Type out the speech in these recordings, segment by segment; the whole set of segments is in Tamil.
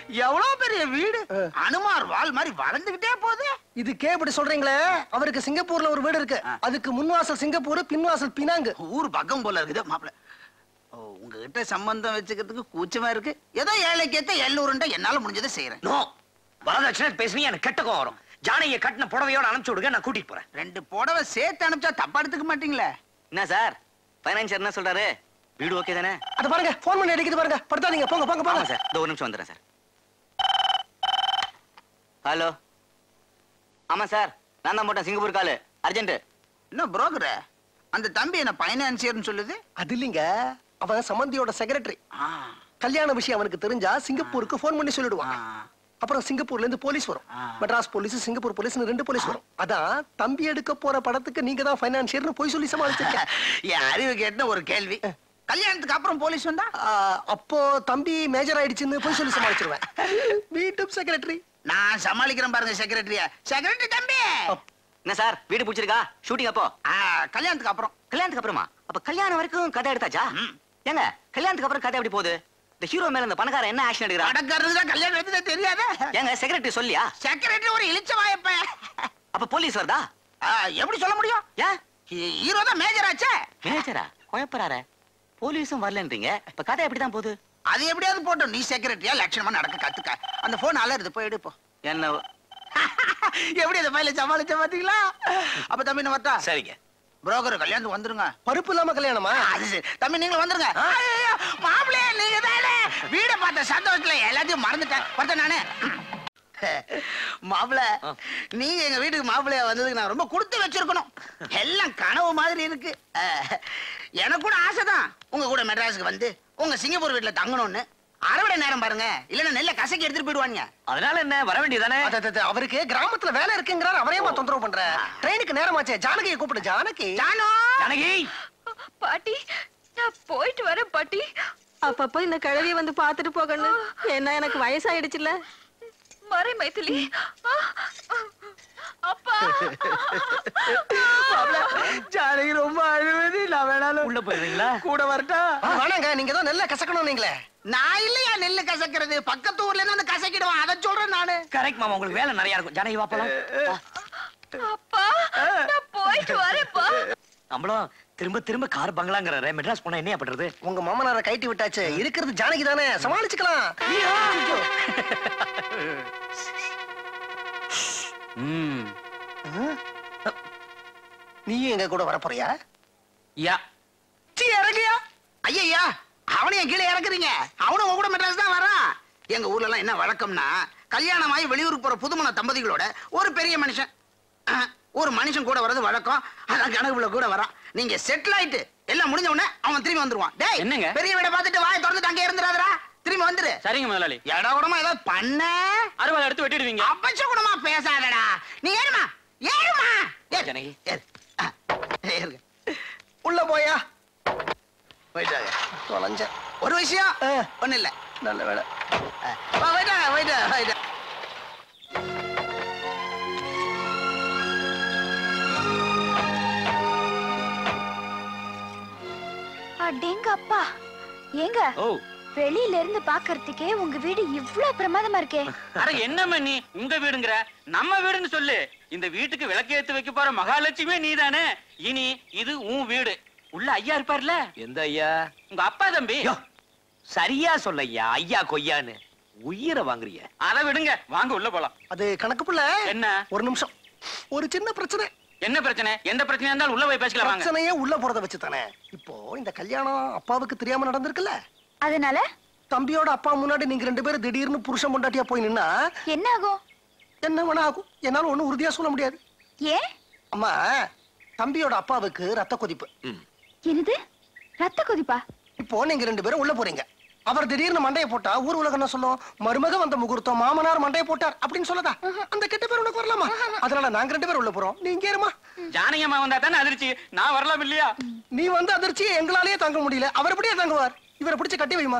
எவ்வளவு பெரிய வீடு அனுமார் வால் மாதிரி வளர்ந்துகிட்டே போகுது இதுக்கே இப்படி சொல்றீங்களே அவருக்கு சிங்கப்பூர்ல ஒரு வீடு இருக்கு அதுக்கு முன்வாசல் சிங்கப்பூர் பின்வாசல் பினாங்கு ஊர் பக்கம் போல இருக்குது மாப்பிள ஓ உங்ககிட்ட சம்பந்தம் வச்சுக்கிறதுக்கு கூச்சமா இருக்கு ஏதோ ஏழைக்கு ஏத்த எல்லூருண்ட என்னால முடிஞ்சதை செய்யறேன் நோ வரதட்சணை பேசுனீங்க எனக்கு கெட்ட கோவம் வரும் ஜானகியை கட்டின புடவையோட அனுப்பிச்சு விடுங்க நான் கூட்டிட்டு போறேன் ரெண்டு புடவை சேர்த்து அனுப்பிச்சா தப்பா எடுத்துக்க மாட்டீங்களே என்ன சார் பைனான்சியர் என்ன சொல்றாரு வீடு ஓகே தானே அது பாருங்க போன் பண்ணி அடிக்குது பாருங்க படுத்தாதீங்க போங்க போங்க ஆமா போங்க சார் இந்த ஒரு நிமிஷம் வந்துடுறேன் சார் ஹலோ ஆமா சார் நான் தான் போட்டேன் சிங்கப்பூர் காலு அர்ஜென்ட் என்ன புரோக்கர் அந்த தம்பி என்ன பைனான்சியர்னு சொல்லுது அது இல்லைங்க அவன் சம்பந்தியோட செக்ரட்டரி ஆ, கல்யாண விஷயம் அவனுக்கு தெரிஞ்சா சிங்கப்பூருக்கு போன் பண்ணி ஆ, சொல்லிடுவான் அப்புறம் சிங்கப்பூர்ல இருந்து போலீஸ் வரும் ஆ. மெட்ராஸ் போலீஸ் சிங்கப்பூர் போலீஸ்னு ரெண்டு போலீஸ் வரும் அதான் தம்பி எடுக்க போற படத்துக்கு நீங்க தான் பைனான்சியர்னு போய் சொல்லி சமாளிச்சிருக்கேன் என் அறிவு கேட்ட ஒரு கேள்வி கல்யாணத்துக்கு அப்புறம் போலீஸ் வந்தா ஆ, அப்போ தம்பி மேஜர் ஆயிடுச்சுன்னு போய் சொல்லி சமாளிச்சிருவேன் வீட்டு செக்ரட்டரி நான் சமாளிக்கிறேன் பாருங்க செக்ரட்டரிய செக்ரட்டரி தம்பி என்ன சார் வீடு பிடிச்சிருக்கா ஷூட்டிங் அப்போ ஆ, கல்யாணத்துக்கு அப்புறம் கல்யாணத்துக்கு அப்புறமா அப்ப கல்யாணம் வரைக்கும் கதை எடுத்தாச்சா ம். ஏங்க கல்யாணத்துக்கு அப்புறம் கதை எப்படி போகுது இந்த ஹீரோ மேல இந்த பணக்காரன் என்ன ஆக்ஷன் எடுக்கிறான் படக்காரருக்கு தான் கல்யாணம் எடுத்ததே தெரியாதே ஏங்க செக்ரட்டரி சொல்லியா செக்ரட்டரி ஒரு இழிச்ச வாயப்ப அப்ப போலீஸ் வருதா எப்படி சொல்ல முடியும் ஏன் ஹீரோ தான் மேஜர் ஆச்சே மேனேஜரா குழப்பறாரே போலீஸும் வரலன்றீங்க இப்ப கதை எப்படிதான் போகுது அது எப்படியாவது போட்டோம் நீ செக்ரட்டரியா லட்சணமா நடக்க கத்துக்க அந்த போன் அலருது போய் எடுப்போம் என்ன எப்படி அந்த பையில சமாளிச்ச பாத்தீங்களா அப்ப தம்பி நான் வரட்டா சரிங்க புரோக்கர் கல்யாணத்துக்கு வந்துருங்க பருப்பு இல்லாம கல்யாணமா அது சரி. தம்பி நீங்களும் வந்துருங்க ஐயையோ, மாப்பிள்ளையே நீங்க தானே வீட பார்த்த சந்தோஷத்துல எல்லாத்தையும் மறந்துட்டேன் பார்த்தேன் நானு மாப்பிள்ள நீங்க எங்க வீட்டுக்கு மாப்பிள்ளையா வந்ததுக்கு நான் ரொம்ப கொடுத்து வச்சிருக்கணும் எல்லாம் கனவு மாதிரி இருக்கு அஹ், எனக்கு கூட ஆசைதான் உங்க கூட மெட்ராஸுக்கு வந்து உங்க சிங்கப்பூர் வீட்டுல தங்கணும்னு அறுவடை நேரம் பாருங்க இல்லன்னா நெல்ல கசக்கி எடுத்துட்டு போயிடுவாங்க அதனால என்ன வர வேண்டியதானே அது, அது, அது, அவருக்கு கிராமத்துல வேலை இருக்குங்கிறார் அவரேமா தொந்தரவு பண்ற ட்ரெயினுக்கு நேரமாச்சே ஜானகியை கூப்பிடு ஜானகி ஜானு ஜானகி பாட்டி நான் போயிட்டு வரேன் பாட்டி அப்பப்போ இந்த கழுவிய வந்து பாத்துட்டு போகணும் என்ன எனக்கு வயசாயிடுச்சுல மறை மைத்திலி அப்பா ஜானகி ரொம்ப அழுவது நான் வேணாலும் உள்ள போயிருவீங்களா கூட வரட்டா ஆ, வேணாங்க நீங்க தான் நெல்ல கசக்கணும் நீங்களே நான் இல்லையா நெல்லு கசக்கிறது பக்கத்து ஊர்ல இருந்து வந்து கசக்கிடுவான் அதை சொல்றேன் நானு கரெக்ட் மாமா உங்களுக்கு வேலை நிறைய இருக்கும் ஜானகி வா போலாம் வா. அப்பா நான் போயிட்டு வரேன்ப்பா நம்மளும் திரும்ப திரும்ப கார் பங்களாங்கிறாரு மெட்ராஸ் போனா என்ன பண்றது உங்க மாமனாரை கைட்டி விட்டாச்சு இருக்கிறது ஜானகி தானே சமாளிச்சுக்கலாம் ம் நீயும் எங்க கூட வர போறியா யா சீ இறங்கியா ஐயா அவனையும் கீழே இறக்குறீங்க அவனும் உங்க கூட மெட்ராஸ் தான் வரான் எங்க ஊர்ல எல்லாம் என்ன வழக்கம்னா கல்யாணமாயி வெளியூருக்கு போற புதுமண தம்பதிகளோட ஒரு பெரிய மனுஷன் அஹ், ஒரு மனுஷன் கூட வர்றது வழக்கம் அதான் கணக்குல கூட வரான் நீங்க செட்டில் ஆயிட்டு எல்லாம் முடிஞ்ச உடனே அவன் திரும்பி வந்துருவான் டேய் என்னங்க? பெரிய வீட பார்த்துட்டு வாயை திறந்துட்டு அங்கே இருந்துடாதடா திரும்பி வந்துரு சரிங்க முதலாளி எடா கூடமா ஏதாவது பண்ண அறுபது எடுத்து வெட்டிடுவீங்க அப்பச்ச கூடமா பேசாதடா நீ ஏறுமா ஏறுமா ஏறு. ஜனகி. ஏறு. ஆ, ஏறுங்க. உள்ள போயா போயிட்டாங்க தொலைஞ்ச ஒரு விஷயம் ஆ. ஒண்ணு இல்ல நல்ல வேலை வா, போயிட்டாங்க போயிட்டாங்க போயிட்டாங்க அடேங்க அப்பா ஏங்க ஓ வெளியில இருந்து பாக்குறதுக்கே உங்க வீடு இவ்ளோ பிரமாதமா இருக்கே அட என்ன நீ உங்க வீடுங்கிற நம்ம வீடுன்னு சொல்லு இந்த வீட்டுக்கு விளக்கு ஏத்து வைக்க போற மகாலட்சுமி நீதானே இனி இது உன் வீடு உள்ள ஐயா இருப்பார்ல எந்த ஐயா உங்க அப்பா தம்பி யோ, சரியா சொல்ல ஐயா ஐயா கொய்யான்னு உயிரை வாங்குறிய அத விடுங்க வாங்க உள்ள போலாம் அது கணக்கு புள்ள என்ன ஒரு நிமிஷம் ஒரு சின்ன பிரச்சனை என்ன பிரச்சனை எந்த பிரச்சனையா இருந்தாலும் உள்ள போய் பேசிக்கலாம் வாங்க பிரச்சனையே உள்ள போறத வச்சு தானே இப்போ இந்த கல்யாணம் அப்பாவுக்கு தெரியாம நடந்திருக்குல்ல அதனால தம்பியோட அப்பா முன்னாடி நீங்க ரெண்டு பேரும் திடீர்னு புருஷன் பொண்டாட்டியா போய் நின்னா என்ன ஆகும் என்ன வேணா ஆகும் என்னால ஒண்ணும் உறுதியா சொல்ல முடியாது ஏன் அம்மா தம்பியோட அப்பாவுக்கு ரத்த கொதிப்பு என்னது ரத்த கொதிப்பா இப்போ நீங்க ரெண்டு பேரும் உள்ள போறீங்க அவர் திடீர்னு மண்டையை போட்டா ஊர் உலகம் என்ன சொல்லும் மருமக வந்த முகூர்த்தம் மாமனார் மண்டையை போட்டார் அப்படின்னு சொல்லதா அந்த கெட்ட பேர் உனக்கு வரலாமா அதனால நாங்க ரெண்டு பேரும் உள்ள போறோம் நீங்க ஏறுமா ஜானகியம்மா வந்தா தானே அதிர்ச்சி நான் வரலாம் இல்லையா நீ வந்து அதிர்ச்சியை எங்களாலேயே தாங்க முடியல அவர் எப்படியே தாங்குவார் இவரை பிடிச்சு கட்டி வைமா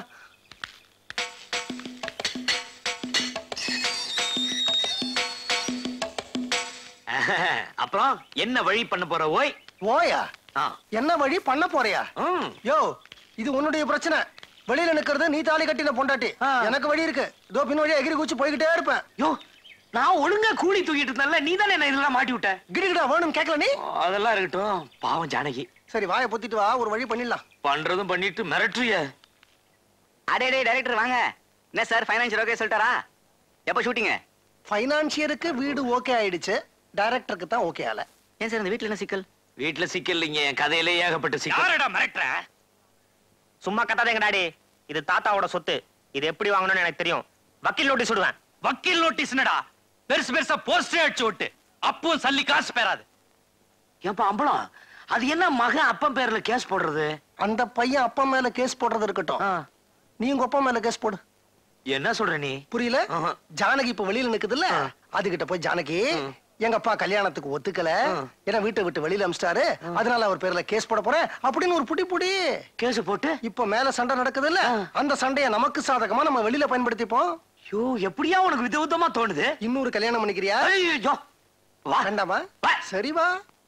அப்புறம் என்ன வழி பண்ண போற ஓய் ஓயா ஆ. என்ன வழி பண்ண போறியா ம். யோ இது உன்னுடைய பிரச்சனை வெளியில நிக்கிறது நீ தாலி கட்டின பொண்டாட்டி ஆ. எனக்கு வழி இருக்கு இதோ பின் வழியா எகிரி குச்சி போய்கிட்டே இருப்பேன் யோ நான் ஒழுங்கா கூலி தூக்கிட்டு இருந்தேன்ல நீ தானே என்ன இதெல்லாம் மாட்டி விட்ட கிடுகிடா வேணும் கேட்கல நீ அதெல்லாம் இருக்கட்டும் பாவம் ஜானகி சரி வாயை பொத்திட்டு வா ஒரு வழி பண்ணிடலாம் பண்றதும் பண்ணிட்டு மிரட்டுறிய அடே டே டைரக்டர் வாங்க என்ன சார் ஃபைனான்சியல் ஓகே சொல்லிட்டாரா எப்போ ஷூட்டிங்க ஃபைனான்சியருக்கு வீடு ஓகே ஆயிடுச்சு டைரக்டருக்கு தான் ஓகே ஆல ஏன் சார் இந்த வீட்டில் என்ன சிக்கல் வீட்டுல சிக்கல் இல்லைங்க என் கதையிலே ஏகப்பட்ட சிக்கல் யாரடா மிரட்டுற சும்மா கத்தாதேங்க டாடி இது தாத்தாவோட சொத்து இது எப்படி வாங்கணும்னு எனக்கு தெரியும் வக்கீல் நோட்டீஸ் விடுவேன் வக்கீல் நோட்டீஸ் என்னடா பெருசு பெருசா போஸ்டர் அடிச்சு விட்டு அப்பவும் சல்லி காசு பெறாது ஏன்பா அம்பளம் அது என்ன மகன் அப்பன் பேர்ல கேஸ் போடுறது அந்த பையன் அப்பா மேல கேஸ் போடுறது இருக்கட்டும் ஆ. நீ உங்க அப்பா மேல கேஸ் போடு என்ன சொல்ற நீ புரியல ஆஹா. ஜானகி இப்ப வெளியில நிக்குதுல்ல அதுகிட்ட போய் ஜானகி எங்க அப்பா கல்யாணத்துக்கு ஒத்துக்கல ஏன்னா வீட்டை விட்டு வெளியில அமிச்சிட்டாரு அதனால அவர் பேர்ல கேஸ் போட போறேன் அப்படின்னு ஒரு புடி புடி கேஸ் போட்டு இப்ப மேல சண்டை நடக்குது இல்ல அந்த சண்டைய நமக்கு சாதகமா நம்ம வெளியில பயன்படுத்திப்போம் ஐயோ எப்படியா உனக்கு விதவிதமா தோணுது இன்னொரு கல்யாணம் பண்ணிக்கிறியா ஐயோ வா வேண்டாமா வா. சரி வா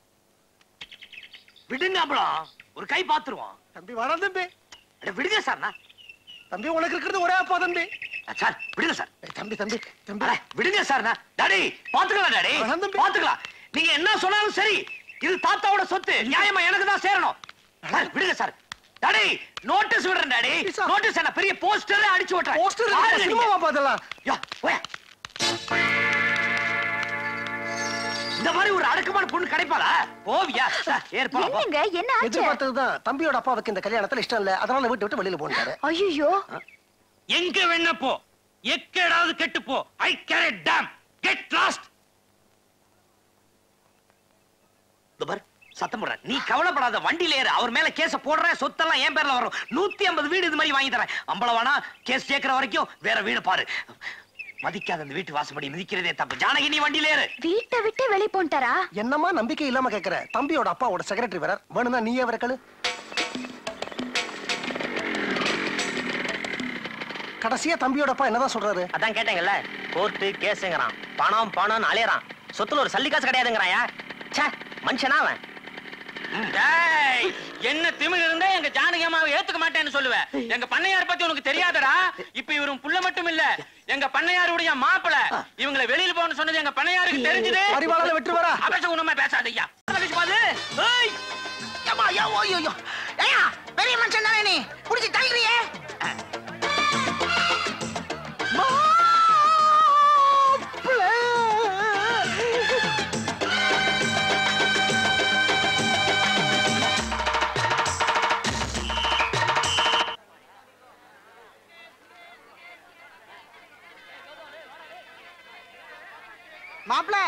விடுங்க அம்பளம் ஒரு கை பாத்துருவோம் தம்பி வாடா தம்பி அட, விடுங்க சார் நான் தம்பி உனக்கு இருக்கிறது ஒரே அப்பா தம்பி சார் விடுங்க சார் ஏய், தம்பி தம்பி தம்பி அட, விடுங்க சார் நான் டாடி பாத்துக்கலாம் டாடி வேணாம் தம்பி. பாத்துக்கலாம் நீங்க என்ன சொன்னாலும் சரி இது தாத்தாவோட சொத்து நியாயமா எனக்கு தான் சேரணும் சார், விடுங்க சார் டாடி நோட்டீஸ் விடுறேன் டாடி சார். நோட்டீஸ் என்ன பெரிய போஸ்டர் அடிச்சு ஓட்டுறேன் போஸ்டர் பாருங்க நீங்க. சினிமாவா பார்த்தலாம் யா, போயா. இந்த மாதிரி ஒரு அடக்கமான பொண்ணு கிடைப்பாளா போவியா ஏற்பா என்னங்க என்ன ஆச்சு எதிர்பார்த்ததுதான் தம்பியோட அப்பாவுக்கு இந்த கல்யாணத்துல இஷ்டம் இல்ல அதனால வீட்டு விட்டு வெளியில போனாரு ஐயோ எங்க வேணா போ எக்கேடாவது கெட்டு போ I care a damn get lost இந்த பாரு சத்தம் போடுற நீ கவலைப்படாத வண்டியில ஏறு அவர் மேல கேஸ போடுற சொத்தெல்லாம் என் பேர்ல வரும் நூத்தி ஐம்பது வீடு இது மாதிரி வாங்கி தரேன் அம்பளவானா கேஸ் கேட்கிற வரைக்கும் வேற வீடு பாரு மதிக்காத அந்த வீட்டு வாசப்படி மிதிக்கிறதே தப்பு ஜானகி நீ வண்டியில ஏறு வீட்டை விட்டு வெளிய போன்ட்டாரா என்னமா நம்பிக்கை இல்லாம கேக்குற தம்பியோட அப்பாவோட செக்ரட்டரி வேற வேணும்னா நீயே வர கழு கடைசியா தம்பியோட அப்பா என்னதான் சொல்றாரு அதான் கேட்டேங்கல்ல கோர்ட்டு கேஸுங்கிறான் பணம் பணம்னு அலையறான் சொத்துல ஒரு சல்லி காசு கிடையாதுங்கிறாயா ச்சே மனுஷனா அவன் டேய், என்ன திமிர் இருந்தா எங்க ஜானகி அம்மாவை ஏத்துக்க மாட்டேன்னு சொல்லுவேன் எங்க பண்ணையார் பத்தி உனக்கு தெரியாதடா இப்ப இவரும் புள்ள மட்டும் இல்ல எங்க பண்ணையாருடைய மாப்பிள இவங்களை வெளியில போகணும்னு சொன்னது எங்க பண்ணையாருக்கு தெரிஞ்சது அறிவாளால வெற்றி வரா அபேச உண்மை பேசாத ஐயா பாது ஏய் ஏம்மா, ஐயோ, ஐயோ, ஐயோ. ஏய்யா, பெரிய மனுஷன் தானே நீ புடிச்சு தள்ளுறியே மாப்பிள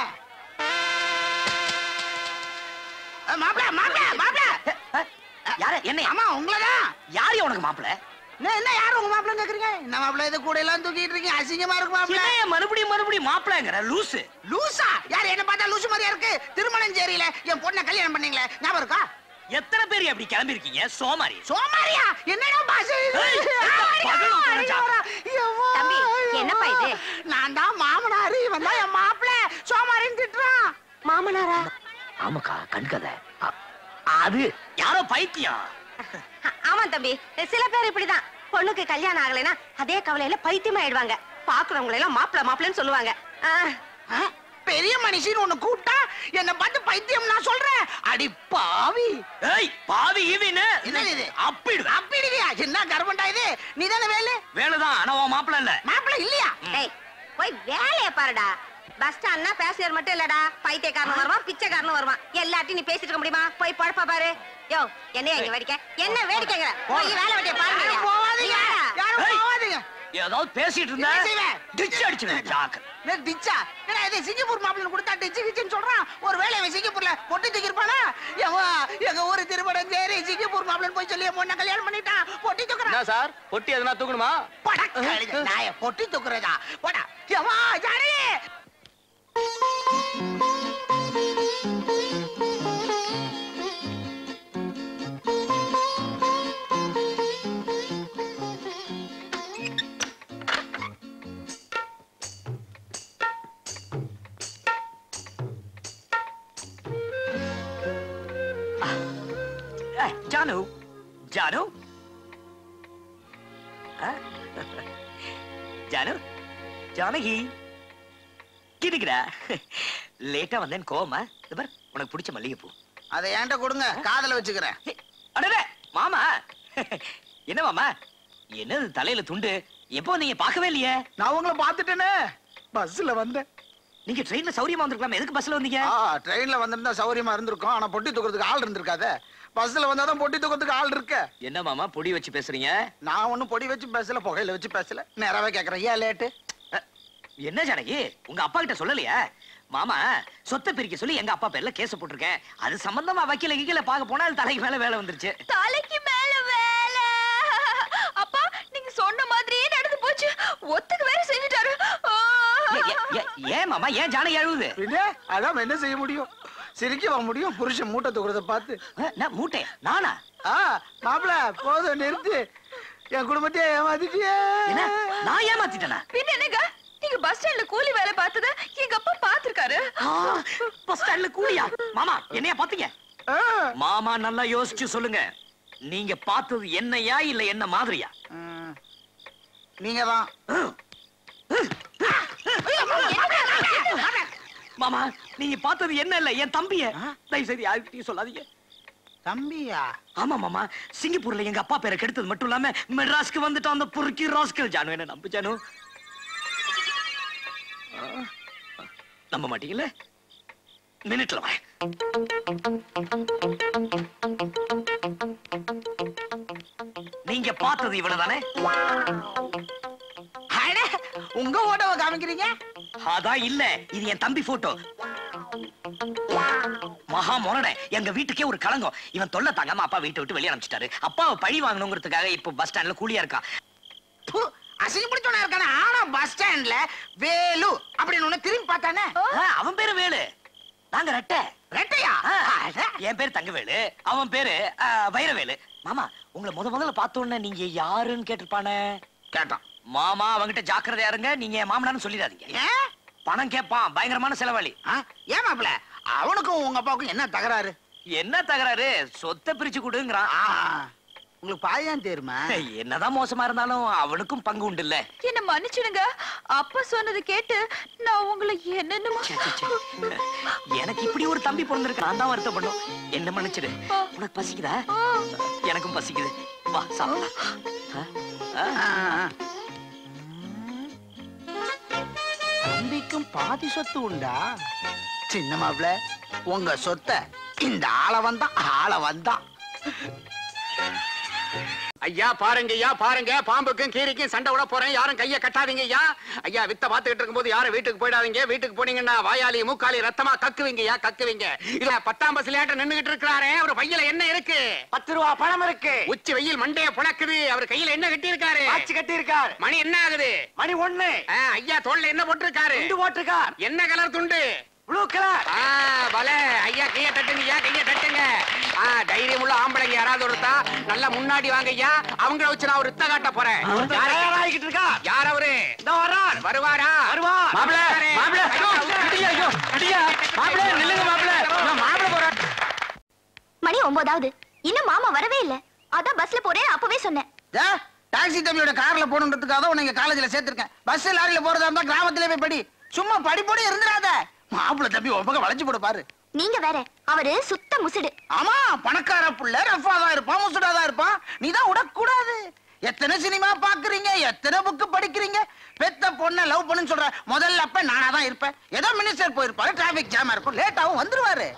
மாப்பிள மாப்பிள மாப்பிள யாரு என்ன ஆமா உங்களதான் யாரு உனக்கு மாப்பிள என்ன என்ன யாரு உங்க மாப்பிள கேக்குறீங்க என்ன மாப்பிள இது கூட எல்லாம் தூக்கிட்டு இருக்கீங்க அசிங்கமா இருக்கு மாப்பிள என்ன மறுபடியும் மறுபடியும் மாப்பிளங்கிற லூசு லூசா யார் என்ன பார்த்தா லூசு மாதிரியா இருக்கு திருமணம் சேரியில என் பொண்ணை கல்யாணம் பண்ணீங்களே ஞாபகம் இருக்கா எத்தனை பேர் அப்படி கிளம்பி இருக்கீங்க சோமாரி சோமாரியா என்னடா பாச ஏய், பகல் உட்கார்ந்து தம்பி, என்னப்பா இது? நான் தான் மாமனாரு இவன் தான் என் மாப்பிள சோமாரின்னு திட்டுறான் மாமனாரா ஆமாக்கா கண்கதை அ- அது யாரோ பைத்தியம் ஆமா தம்பி சில பேர் இப்படிதான் பொண்ணுக்கு கல்யாணம் ஆகலைன்னா அதே கவலையில பைத்தியமா ஆயிடுவாங்க பாக்குறவங்களை எல்லாம் மாப்பிள மாப்பிளன்னு சொல்லுவாங்க ஆ, ஆ, பெரிய மனுஷன் ஒண்ணு கூப்பிட்டா என்ன பார்த்து பைத்தியம் நான் சொல்றேன் அடி பாவி ஏய் பாவி ஈவின்னு என்னது இது? அப்பிடுவேன் அப்படியா என்ன கர்வண்டா இது நீ தானே வேலு வேணுதான் ஆனா உன் மாப்பிள இல்ல மாப்பிள இல்லையா டேய் போய் வேலைய பாருடா பஸ் ஸ்டாண்ட்னா பேசஞ்சர் மட்டும் இல்லடா பைத்தியக்காரனும் வருவான் பிச்சைக்காரனும் வருவான் எல்லாத்தையும் நீ பேசிட்டு இருக்க முடியுமா போய் பழப்பா பாரு யோ என்ன இங்க வேடிக்கை என்ன வேடிக்கைங்கிற போய் வேலை வெட்டிய பாருங்க யாரும் போவாதீங்க யாரும் ஏய். போவாதீங்க ஏதாவது பேசிட்டு இருந்தா என்ன செய்வேன்? டிச்சு அடிச்சிடுவேன் ஜாக்கு என்ன டிச்சா என்ன இது சிங்கப்பூர் மாப்பிள்ளை கொடுத்தா டிச்சு கிச்சுன்னு சொல்றான் ஒரு வேலை இவன் சிங்கப்பூர்ல பொட்டி தூக்கி இருப்பானா எவா எங்க ஊரு திருமணம் சரி சிங்கப்பூர் மாப்பிள்ளை போய் சொல்லி என் பொண்ணை கல்யாணம் பண்ணிட்டான் பொட்டி தூக்குறான் சார் பொட்டி எதனா தூக்கணுமா படக்க நாய பொட்டி தூக்குறதா போடா எவா ஜானே ஏய், ஜானு ஜானு ஜானு ஜானகி கிடுக்கிறா லேட்டா வந்தேன் கோவமா இந்த பார் உனக்கு பிடிச்ச மல்லிகைப்பூ அதை என்கிட்ட கொடுங்க காதல வச்சுக்கிறேன் அடடே மாமா என்ன மாமா என்னது தலையில துண்டு எப்போ நீங்க பார்க்கவே இல்லையே நான் உங்களை பார்த்துட்டேனே பஸ்ல வந்தேன் நீங்க ட்ரெயின்ல சௌரியமா வந்திருக்கலாம் எதுக்கு பஸ்ல வந்தீங்க ஆ ட்ரெயின்ல வந்திருந்தா சௌரியமா இருந்திருக்கும் ஆனா பொட்டி தூக்குறதுக்கு ஆள் இருந்திருக்காதே பஸ்ல வந்தாதான் பொட்டி தூக்குறதுக்கு ஆள் இருக்க என்ன மாமா பொடி வச்சு பேசுறீங்க நான் ஒண்ணும் பொடி வச்சு பேசல புகையில வச்சு பேசல நேராவே கேக்குறேன் ஏன் லேட்டு என்ன ஜானகி உங்க அப்பா கிட்ட சொல்லலையா மாமா சொத்தை பிரிக்க சொல்லி எங்க அப்பா பேர்ல கேஸ் போட்டிருக்கேன் அது சம்பந்தமா வக்கீல கீழ பார்க்க போனா அது தலைக்கு மேல வேலை வந்துருச்சு தலைக்கு மேல வேலை அப்பா நீங்க சொன்ன மாதிரியே நடந்து போச்சு ஒத்துக்கு வேற செஞ்சுட்டாரு ஆ. ஏ- ஏ- ஏ- ஏன் மாமா ஏன் ஜானகி அழுவுது பின்ன அதான் என்ன செய்ய முடியும் சிரிக்கவா முடியும் புருஷன் மூட்டை தூக்குறத பார்த்து அஹ், நான் மூட்டை நானா ஆ மாப்பிள போதும் நிறுத்து என் குடும்பத்தையே ஏமாத்திட்டியே என்ன நான் ஏமாத்திட்டேனா பின்ன என்னங்க நீங்க பஸ் ஸ்டாண்ட்ல கூலி வேலை பார்த்தத எங்க அப்பா பாத்துருக்காரு பஸ் ஸ்டாண்ட்ல கூலியா மாமா என்னையா பாத்தீங்க ஆ. மாமா நல்லா யோசிச்சு சொல்லுங்க நீங்க பார்த்தது என்னையா இல்ல என்ன மாதிரியா ம். நீங்க தான் மாமா நீங்க பார்த்தது என்ன இல்ல என் தம்பிய தயவு செய்து யாருக்கிட்டையும் சொல்லாதீங்க தம்பியா ஆமா மாமா சிங்கப்பூர்ல எங்க அப்பா பேரை கெடுத்தது மட்டும் இல்லாம மெட்ராஸ்க்கு வந்துட்டு அந்த பொறுக்கி ராஸ்கல் ஜானு என்ன நம்பு ஜானு ஆ, நம்ப மாட்டீங்கல்ல மினிட்ல வரேன் நீங்க பார்த்தது இவனதானே அட, உங்க ஓட்டவை காமிக்கிறீங்க அதான் இல்ல இது என் தம்பி போட்டோ மகா மொரட எங்க வீட்டுக்கே ஒரு களங்கம் இவன் தொல்லை தாங்காம அப்பா வீட்டை விட்டு வெளியே அனுப்பிச்சிட்டாரு அப்பாவை பழி வாங்கணுங்கிறதுக்காக இப்ப பஸ் ஸ்டாண்ட்ல கூலியா இருக்கான் ப்பு, அசிங்க பிடிச்சவனா இருக்கானே ஆனா பஸ் ஸ்டாண்ட்ல வேலு அப்படின்னு ஒண்ணு திரும்பி பார்த்தானே ஆ, அவன் பேரு வேலு நாங்க ரெட்டை ரெட்டையா ஆ, அட. என் பேரு தங்கவேலு அவன் பேரு ஆ, வைரவேலு மாமா உங்களை முத முதல்ல பார்த்த உடனே நீங்க யாருன்னு கேட்டிருப்பானே கேட்டான் மாமா அவங்கிட்ட ஜாக்கிரதையா இருங்க நீங்க என் மாமனார்னு சொல்லிடாதீங்க ஏன் பணம் கேட்பான் பயங்கரமான செலவாளி ஆ, ஏன் மாப்பிள அவனுக்கும் உங்க அப்பாவுக்கும் என்ன தகராறு என்ன தகராறு சொத்தை பிரிச்சு கொடுங்கிறான் ஆ, உங்களுக்கு பாயான் தெரியுமா என்னதான் மோசமா இருந்தாலும் அவனுக்கும் பங்கு உண்டு இல்ல என்ன மன்னிச்சிடுங்க அப்பா சொன்னது கேட்டு நான் உங்களை என்னென்னமோ எனக்கு இப்படி ஒரு தம்பி பிறந்திருக்கு நான் தான் வருத்தப்படும் என்ன மன்னிச்சிடு உனக்கு பசிக்குதா எனக்கும் பசிக்குது வா சாப்பிடலாம் ஆ? ஆ? ஆ, ஆ. தம்பிக்கும் பாதி சொத்து உண்டா சின்ன மாப்பிள உங்க சொத்தை இந்த ஆள வந்தா ஆள வந்தா ஐயா பாருங்க ஐயா பாருங்க பாம்புக்கும் கீரிக்கும் சண்டை விட போறேன் யாரும் கைய கட்டாதீங்க ஐயா ஐயா வித்த பாத்துக்கிட்டு இருக்கும்போது யாரும் வீட்டுக்கு போயிடாதீங்க வீட்டுக்கு போனீங்கன்னா வாயாலி மூக்காலி ரத்தமா கக்குவீங்க ஐயா கக்குவீங்க இல்ல பத்தாம் பஸ்ல நின்னுகிட்டு இருக்கிறாரே அவர் பையில என்ன இருக்கு பத்து ரூபா பணம் இருக்கு உச்சி வெயில் மண்டைய புழக்குது அவர் கையில என்ன கட்டி இருக்காரு ஆட்சி கட்டி இருக்கார் மணி என்ன ஆகுது மணி ஒண்ணு ஆ, ஐயா தோல்ல என்ன போட்டிருக்காரு துண்டு போட்டிருக்கார் என்ன கலர் துண்டு ப்ளூ கலர் ஆ, பலே ஐயா கைய தட்டுங்க ஐயா கைய தட்டுங்க ஆ, தைரியம் உள்ள ஆம்பளைங்க யாராவது ஒருத்தா நல்லா முன்னாடி வாங்க ஐயா அவங்கள வச்சு நான் ஒரு யுத்த காட்ட போறேன் யாரு- தயாராகிட்டு இருக்கா யார் அவரு இந்த வர்றார் வருவாரா வருவார். மாப்பிள மாப்பிளை, மாப்பிள ஐயோ, அடியா, ஐயோ, அடியா. மாப்பிளை, நில்லுங்க, மாப்பிளை. நான் மாப்பிளை போறேன். மணி ஒன்பதாவது இன்னும் மாமா வரவே இல்ல அதான் பஸ்ல போறேன் அப்பவே சொன்னேன் ஏ, டாக்ஸி தம்பியோட கார்ல போகணுன்றதுக்காக தான் உன்னை இங்க காலேஜ்ல சேர்த்திருக்கேன் பஸ் லாரியில போறதா இருந்தா கிராமத்திலே போய் படி சும்மா படிப்போட இருந்துடாத மாப்பிள தம்பி ஒரு பக்கம் வளைச்சு போட பாரு நீங்க வேற அவரு சுத்த முசுடு ஆமா பணக்கார புள்ள ரஃபா தான் இருப்பான் முசுடா தான் இருப்பான் நீ தான் விடக்கூடாது எத்தனை சினிமா பாக்குறீங்க எத்தனை புக்கு படிக்கிறீங்க பெத்த பொண்ணை லவ் பண்ணுன்னு சொல்ற முதல்ல அப்ப நானா தான் இருப்பேன் ஏதோ மினிஸ்டர் போயிருப்பாரு டிராபிக் ஜாமா இருக்கும் லேட்டாவும் வந்துருவாரு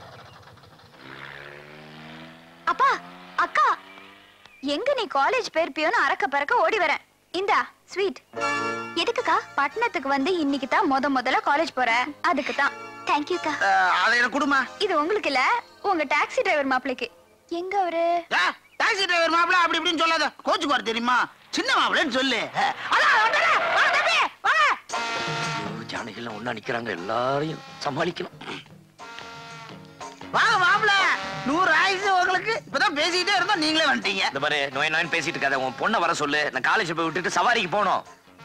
அப்பா அக்கா எங்க நீ காலேஜ் போயிருப்பியோன்னு அறக்க பறக்க ஓடி வரேன் இந்தா ஸ்வீட் எதுக்குக்கா பட்டணத்துக்கு வந்து இன்னைக்கு தான் முத முதல்ல காலேஜ் போற அதுக்கு தான் தேங்க்யூக்கா அஹ், அதை எனக்கு கொடுமா இது உங்களுக்கு இல்ல உங்க டாக்ஸி டிரைவர் மாப்பிளைக்கு எங்க அவரு டாக்ஸி டிரைவர் மாப்பிள அப்படி இப்படின்னு சொல்லாத கோச்சுக்கு வர தெரியுமா சின்ன மாப்பிளன்னு சொல்லு அஹ், அதான், வந்துடுறேன். வா, தம்பி, வாங்க. ஜானகிலாம் ஒண்ணா நிக்கிறாங்க எல்லாரையும் சமாளிக்கணும் வாங்க மாப்பிள நூறு ஆயுசு உங்களுக்கு இப்பதான் பேசிக்கிட்டே இருந்தோம் நீங்களே வந்துட்டீங்க இந்த பாரு நோய் நோயின் பேசிட்டு இருக்காத உன் பொண்ணை வர சொல்லு நான் காலேஜ் போய் விட்டுட்டு சவாரிக்கு போகணும்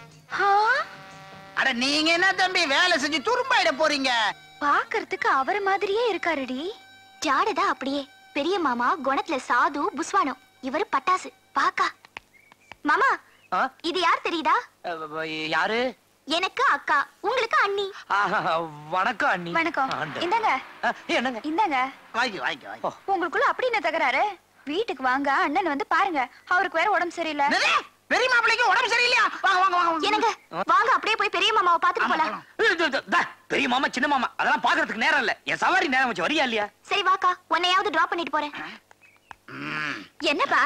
அட நீங்க என்ன தம்பி வேலை செஞ்சு துரும்பாயிட போறீங்க பாக்குறதுக்கு அவர மாதிரியே இருக்காருடி ஜாடதா அப்படியே பெரிய மாமா குணத்துல சாது புஸ்வானம் இவரு பட்டாசு பாக்கா மாமா ஆ? இது யார் தெரியுதா அஹ், யாரு எனக்கு அக்கா உங்களுக்கு அண்ணி ஆஹா, வணக்கம் அண்ணி வணக்கம் ஆண்டு. இந்தாங்க அஹ், என்னங்க இந்தாங்க வாங்கி வாங்கி வாங்கி உங்களுக்குள்ள அப்படி என்ன தகராறு வீட்டுக்கு வாங்க அண்ணன் வந்து பாருங்க அவருக்கு வேற உடம்பு சரியில்லை என்னது? பெரிய மாப்பிள்ளைக்கு உடம்பு சரியில்லையா வாங்க வாங்க வாங்க, வாங்க என்னங்க வாங்க அப்படியே போய் பெரிய மாமாவை பாத்துட்டு ஆமா, போலாம் போலாம். இது, இது, தா, பெரிய மாமா சின்ன மாமா அதெல்லாம் பாக்குறதுக்கு நேரம் இல்ல என் சவாரி நேரம் வச்சு வரியா இல்லையா சரி வாக்கா உன்னையாவது டிராப் பண்ணிட்டு போறேன் என்னப்பா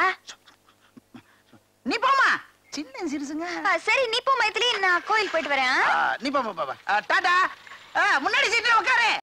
நீ போமா சின்ன சிறுசுங்க ஆ, சரி நீ போ மைத்திலி நான் கோயில் போயிட்டு வரேன் ஆ? ஆ, நீ போ போ, போ போ. ஆ, டாடா ஆ, முன்னாடி சீட்ல உட்காரு